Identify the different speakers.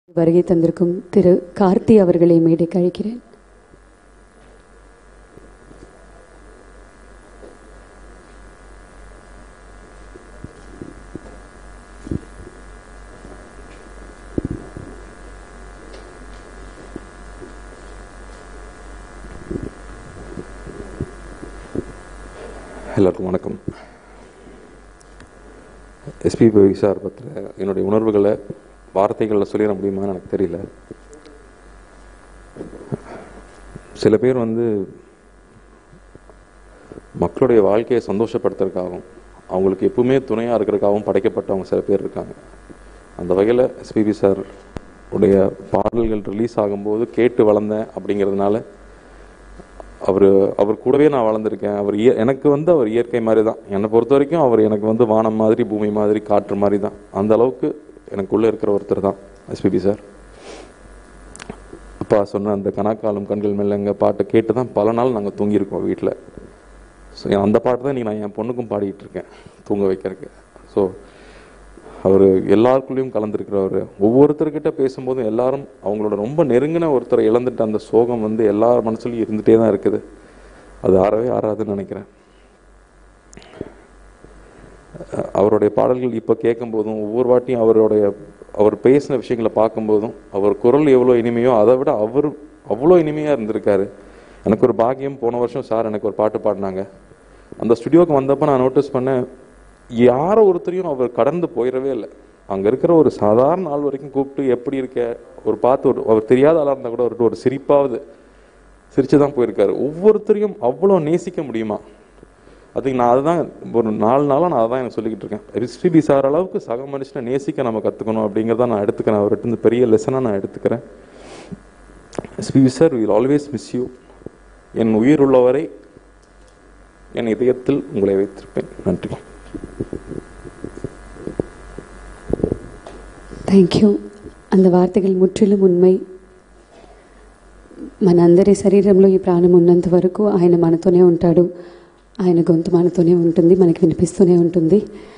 Speaker 1: வருகை தந்திருக்கும் திரு கார்த்தி அவர்களை மேடைக்கு அழைக்கிறேன்
Speaker 2: எல்லாருக்கும் வணக்கம் எஸ்பிபி சார் பற்றின என்னுடைய உணர்வுகளை வார்த்தைகளில் சொல்லிட முடியுமான்னு எனக்கு தெரியல சில பேர் வந்து மக்களுடைய வாழ்க்கையை சந்தோஷப்படுத்துறதுக்காகவும் அவங்களுக்கு எப்பவுமே துணையாக இருக்கிறதுக்காகவும் படைக்கப்பட்டவங்க சில பேர் இருக்காங்க அந்த வகையில் எஸ்பிபி சார் உடைய பாடல்கள் ரிலீஸ் ஆகும்போது கேட்டு வளர்ந்தேன் அப்படிங்கிறதுனால அவர் அவர் கூடவே நான் வளர்ந்துருக்கேன் அவர் இய எனக்கு வந்து அவர் இயற்கை மாதிரி தான் என்னை பொறுத்த வரைக்கும் அவர் எனக்கு வந்து வானம் மாதிரி பூமி மாதிரி காற்று மாதிரி தான் அந்த அளவுக்கு எனக்குள்ளே இருக்கிற ஒருத்தர் தான் எஸ்பிபி சார் அப்பா சொன்ன அந்த கணக்காலம் கண்கள் மெல்லங்க பாட்டை கேட்டு தான் பல நாள் நாங்கள் தூங்கியிருக்கோம் வீட்டில் ஸோ அந்த பாட்டு தான் நீ நான் என் பொண்ணுக்கும் பாடிட்டு இருக்கேன் தூங்க வைக்கிறதுக்கு ஸோ அவர் எல்லாருக்குள்ளேயும் கலந்துருக்கிறவர் ஒவ்வொருத்தர்கிட்ட பேசும்போதும் எல்லாரும் அவங்களோட ரொம்ப நெருங்கின ஒருத்தரை இழந்துட்ட அந்த சோகம் வந்து எல்லார் மனசுலையும் இருந்துகிட்டே தான் இருக்குது அது ஆறவே ஆறாதுன்னு நினைக்கிறேன் அஹ் அவருடைய பாடல்கள் இப்போ கேட்கும்போதும் ஒவ்வொரு வாட்டியும் அவருடைய அவர் பேசின விஷயங்களை பார்க்கும்போதும் அவர் குரல் எவ்வளோ இனிமையோ அதை விட அவர் அவ்வளோ இனிமையாக இருந்திருக்காரு எனக்கு ஒரு பாக்கியம் போன வருஷம் சார் எனக்கு ஒரு பாட்டு பாடினாங்க அந்த ஸ்டுடியோக்கு வந்தப்போ நான் நோட்டீஸ் பண்ணேன் யாரோ ஒருத்தரையும் அவர் கடந்து போயிடவே இல்லை அங்கே இருக்கிற ஒரு சாதாரண ஆள் வரைக்கும் கூப்பிட்டு எப்படி இருக்க ஒரு பார்த்து ஒரு அவர் தெரியாத ஆளாக இருந்தால் கூட அவர்கிட்ட ஒரு சிரிப்பாவது சிரிச்சு தான் போயிருக்காரு ஒவ்வொருத்தரையும் அவ்வளோ நேசிக்க முடியுமா அதுக்கு நான் அதுதான் ஒரு நாலு நாளாக நான் அதான் எனக்கு சொல்லிக்கிட்டு இருக்கேன் எஸ்பிபி சார் அளவுக்கு சக மனுஷனை நேசிக்க நம்ம கற்றுக்கணும் அப்படிங்கிறத நான் எடுத்துக்கிறேன் அவர்கிட்ட இருந்து பெரிய லெசனாக நான் எடுத்துக்கிறேன் SPB sir will always miss you என் உயிர் உள்ளவரை என் இதயத்தில் உங்களை வைத்திருப்பேன் நன்றி
Speaker 1: థ్యాంక్ அந்த వార్తகள் ముற்றிலும் ఉన్మై మనందరి శరీరంలో ఈ ప్రాణం ఉన్నంత వరకు ఆయన మనతోనే ఉంటాడు ఆయన గొంతు మనతోనే ఉంటుంది మనకి వినిపిస్తూనే ఉంటుంది